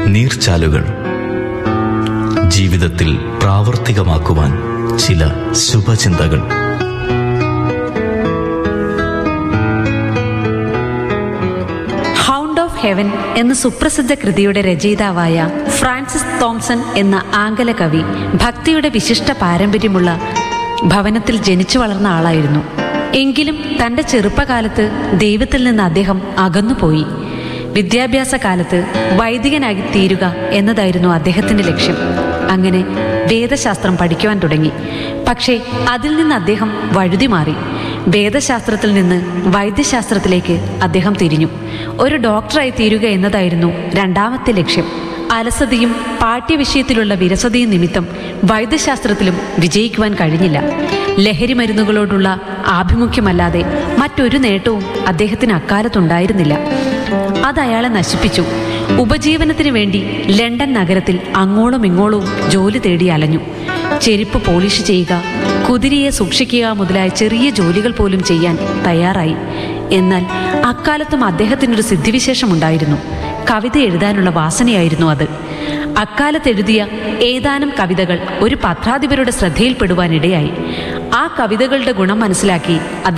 നീർച്ചാലുകൾ ജീവിതത്തിൽ പ്രാവർത്തികമാക്കുവാൻ ചില ശുഭചിന്തകൾ hound of heaven എന്ന സുപ്രസിദ്ധ കൃതിയുടെ രചയിതാവായ ഫ്രാൻസിസ് തോംസൺ എന്ന ആംഗല കവി ഭക്തിയുടെ വിശിഷ്ട പാരമ്പര്യമുള്ള ഭവനത്തിൽ ജനിച്ചു വളർന്ന ആളായിരുന്നു എങ്കിലും തന്റെ ചെറുപ്പകാലത്ത് ദൈവത്തിൽ നിന്ന് അദ്ദേഹം അകന്നുപോയി വിദ്യാഭ്യാസ കാലത്ത് വൈദികനായി തീരുക എന്നതായിരുന്നു അദ്ദേഹത്തിന്റെ ലക്ഷ്യം അങ്ങനെ വേദശാസ്ത്രം പഠിക്കുവാൻ തുടങ്ങി പക്ഷേ അതിൽ നിന്ന് അദ്ദേഹം വഴുതി മാറി വേദശാസ്ത്രത്തിൽ നിന്ന് വൈദ്യശാസ്ത്രത്തിലേക്ക് അദ്ദേഹം തിരിഞ്ഞു ഒരു ഡോക്ടറായി തീരുക എന്നതായിരുന്നു രണ്ടാമത്തെ ലക്ഷ്യം അലസതയും പാഠ്യവിഷയത്തിലുള്ള വിരസതയും നിമിത്തം വൈദ്യശാസ്ത്രത്തിലും വിജയിക്കുവാൻ കഴിഞ്ഞില്ല ലഹരി മരുന്നുകളോടുള്ള ആഭിമുഖ്യമല്ലാതെ മറ്റൊരു നേട്ടവും അദ്ദേഹത്തിന് അക്കാലത്തുണ്ടായിരുന്നില്ല അത് അയാളെ നശിപ്പിച്ചു ഉപജീവനത്തിന് വേണ്ടി ലണ്ടൻ നഗരത്തിൽ അങ്ങോളം ഇങ്ങോളവും ജോലി തേടി അലഞ്ഞു ചെരുപ്പ് പോളിഷ് ചെയ്യുക കുതിരയെ സൂക്ഷിക്കുക മുതലായ ചെറിയ ജോലികൾ പോലും ചെയ്യാൻ തയ്യാറായി എന്നാൽ അക്കാലത്തും അദ്ദേഹത്തിനൊരു സിദ്ധിവിശേഷമുണ്ടായിരുന്നു കവിത എഴുതാനുള്ള വാസനയായിരുന്നു അത് അക്കാലത്ത് എഴുതിയ ഏതാനും കവിതകൾ ഒരു പത്രാധിപരുടെ ശ്രദ്ധയിൽപ്പെടുവാനിടയായി ആ കവിതകളുടെ ഗുണം മനസ്സിലാക്കി